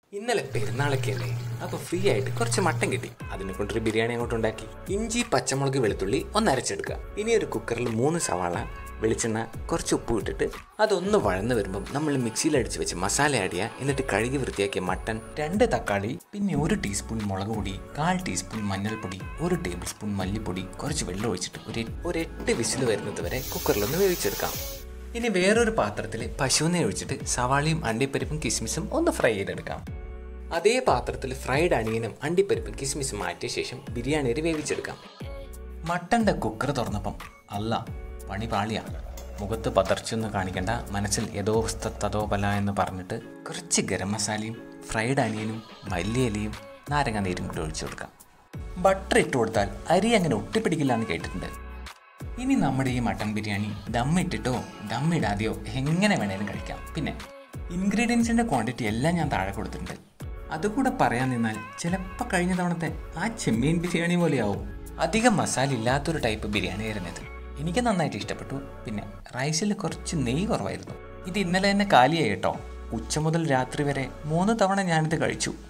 ഇന്നലെ പെരുന്നാളൊക്കെ അല്ലേ അപ്പോൾ ഫ്രീ ആയിട്ട് കുറച്ച് മട്ടൻ കിട്ടി അതിനെ കൊണ്ടൊരു ബിരിയാണി അങ്ങോട്ട് ഉണ്ടാക്കി ഇഞ്ചി പച്ചമുളക് വെളുത്തുള്ളി ഒന്ന് അരച്ചെടുക്കുക ഇനി ഒരു കുക്കറിൽ മൂന്ന് സവാള വെളിച്ചെണ്ണ കുറച്ച് ഉപ്പ് ഇട്ടിട്ട് അതൊന്ന് വഴന്ന് വരുമ്പം നമ്മൾ മിക്സിയിൽ അടിച്ച് വെച്ച് മസാല ആഡ് ചെയ്യുക എന്നിട്ട് കഴുകി വൃത്തിയാക്കിയ മട്ടൻ രണ്ട് തക്കാളി പിന്നെ ഒരു ടീസ്പൂൺ മുളക് പൊടി കാൽ ടീസ്പൂൺ മഞ്ഞൾപ്പൊടി ഒരു ടേബിൾ സ്പൂൺ മല്ലിപ്പൊടി കുറച്ച് വെള്ളം ഒഴിച്ചിട്ട് ഒരു ഒരു എട്ട് വിസിൽ വരുന്നത് വരെ കുക്കറിലൊന്ന് വേവിച്ചെടുക്കാം ഇനി വേറൊരു പാത്രത്തിൽ പശുവിനെ ഒഴിച്ചിട്ട് സവാളയും അണ്ടിപ്പരിപ്പും കിസ്മിസും ഒന്ന് ഫ്രൈ ചെയ്തെടുക്കാം അതേ പാത്രത്തിൽ ഫ്രൈഡ് അണിയനും അണ്ടിപ്പരിപ്പും കിസ്മിസും മാറ്റിയ ശേഷം ബിരിയാണി അരി വേവിച്ചെടുക്കാം മട്ടൻ്റെ കുക്കർ തുറന്നപ്പം അല്ല പണി പാളിയാണ് മുഖത്ത് പതർച്ചൊന്നും കാണിക്കണ്ട മനസ്സിൽ ഏതോ തതോ പല എന്ന് പറഞ്ഞിട്ട് കുറച്ച് ഗരം മസാലയും ഫ്രൈഡ് അനിയനും മല്ലിയിലയും നാരങ്ങ നീരും കൂടി ഒഴിച്ചു കൊടുക്കാം ബട്ടർ ഇട്ട് കൊടുത്താൽ അരി അങ്ങനെ ഒട്ടിപ്പിടിക്കില്ല എന്ന് കേട്ടിട്ടുണ്ട് ഇനി നമ്മുടെ ഈ മട്ടൻ ബിരിയാണി ദമ്മിട്ടിട്ടോ ദമ്മിടാതെയോ എങ്ങനെ വേണേലും കഴിക്കാം പിന്നെ ഇൻഗ്രീഡിയൻസിൻ്റെ ക്വാണ്ടിറ്റി എല്ലാം ഞാൻ താഴെ കൊടുത്തിട്ടുണ്ട് അതുകൂടെ പറയാൻ നിന്നാൽ ചിലപ്പോൾ കഴിഞ്ഞ തവണത്തെ ആ ചെമ്മീൻ ബിരിയാണി പോലെയാവും അധികം മസാല ഇല്ലാത്തൊരു ടൈപ്പ് ബിരിയാണി ആയിരുന്നത് എനിക്ക് നന്നായിട്ട് ഇഷ്ടപ്പെട്ടു പിന്നെ റൈസിൽ കുറച്ച് നെയ്യ് കുറവായിരുന്നു ഇത് ഇന്നലെ തന്നെ കാലിയായി കേട്ടോ ഉച്ച മുതൽ രാത്രി വരെ മൂന്ന് തവണ ഞാനിത് കഴിച്ചു